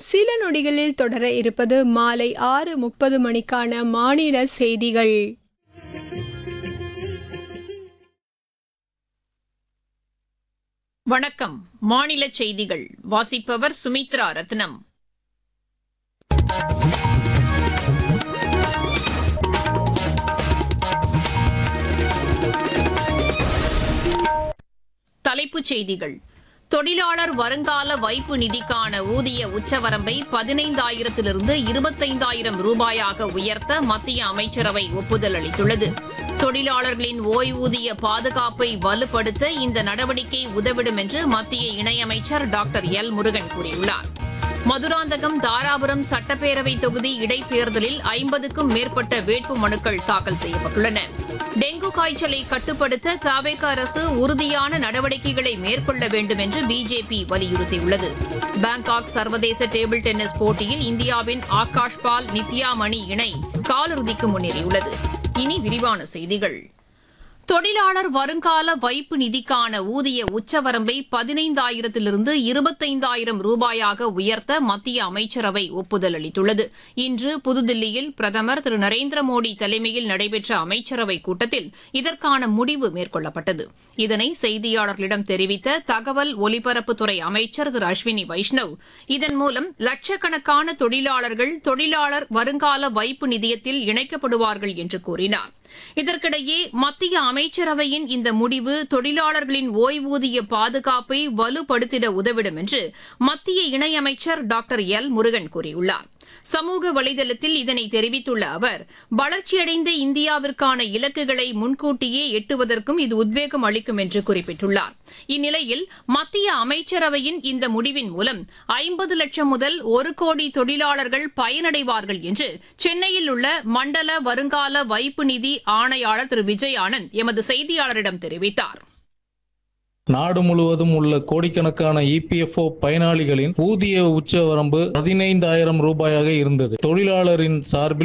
சில நொடிகளில் தொடர இருப்பது மாலை ஆறு முப்பது மணிக்கான மாநில செய்திகள் வணக்கம் மாநில செய்திகள் வாசிப்பவர் சுமித்ரா ரத்னம் தலைப்புச் செய்திகள் தொழிலாளர் வருங்கால வைப்பு நிதிக்கான ஊதிய உச்சவரம்பை பதினைந்தாயிரத்திலிருந்து இருபத்தைந்தாயிரம் ரூபாயாக உயர்த்த மத்திய அமைச்சரவை ஒப்புதல் அளித்துள்ளது தொழிலாளர்களின் ஓய்வூதிய பாதுகாப்பை வலுப்படுத்த இந்த நடவடிக்கை உதவிடும் என்று மத்திய இணையமைச்சர் டாக்டர் எல் முருகன் கூறியுள்ளார் மதுராந்தகம் தாராபுரம் சட்டப்பேரவை தொகுதி இடைத்தேர்தலில் ஐம்பதுக்கும் மேற்பட்ட வேட்பு மனுக்கள் தாக்கல் செய்யப்பட்டுள்ளன டெங்கு காய்ச்சலை கட்டுப்படுத்த தவேக அரசு உறுதியான நடவடிக்கைகளை மேற்கொள்ள வேண்டும் என்று பிஜேபி வலியுறுத்தியுள்ளது பாங்காக் சர்வதேச டேபிள் டென்னிஸ் போட்டியில் இந்தியாவின் ஆகாஷ் பால் நித்யா மணி இணை காலிறுதிக்கு முன்னேறியுள்ளது இனி விரிவான செய்திகள் தொழிலாளர் வருங்கால வைப்பு நிதிக்கான ஊதிய உச்சவரம்பை பதினைந்தாயிரத்திலிருந்து இருபத்தைந்தாயிரம் ரூபாயாக உயர்த்த மத்திய அமைச்சரவை ஒப்புதல் அளித்துள்ளது இன்று புதுதில்லியில் பிரதமர் திரு நரேந்திர மோடி தலைமையில் நடைபெற்ற அமைச்சரவைக் கூட்டத்தில் இதற்கான முடிவு மேற்கொள்ளப்பட்டது இதனை செய்தியாளர்களிடம் தெரிவித்த தகவல் ஒலிபரப்புத்துறை அமைச்சர் திரு அஸ்வினி வைஷ்ணவ் இதன் மூலம் லட்சக்கணக்கான தொழிலாளர்கள் தொழிலாளர் வருங்கால வைப்பு நிதியத்தில் இணைக்கப்படுவார்கள் என்று கூறினார் இதற்கிடையே மத்திய அமைச்சரவையின் இந்த முடிவு தொழிலாளர்களின் ஓய்வூதிய பாதுகாப்பை வலுப்படுத்திட உதவிடும் என்று மத்திய இணையமைச்சர் டாக்டர் எல் முருகன் கூறியுள்ளார் சமூக வலைதளத்தில் இதனை தெரிவித்துள்ள அவர் வளர்ச்சியடைந்த இந்தியாவிற்கான இலக்குகளை முன்கூட்டியே எட்டுவதற்கும் இது உத்வேகம் அளிக்கும் என்று குறிப்பிட்டுள்ளார் இந்நிலையில் மத்திய அமைச்சரவையின் இந்த முடிவின் மூலம் ஐம்பது லட்சம் முதல் ஒரு கோடி தொழிலாளர்கள் பயனடைவார்கள் என்று சென்னையில் உள்ள மண்டல வருங்கால வைப்பு நிதி ஆணையாளர் திரு விஜய் ஆனந்த் எமது செய்தியாளரிடம் தெரிவித்தார் நாடு முழுவதும் உள்ள கோடிக்கணக்கான இபிஎஃப்ஓ பயனாளிகளின் ஊதிய உச்சவரம்பு பதினைந்தாயிரம் ரூபாயாக இருந்தது தொழிலாளரின் சார்பில்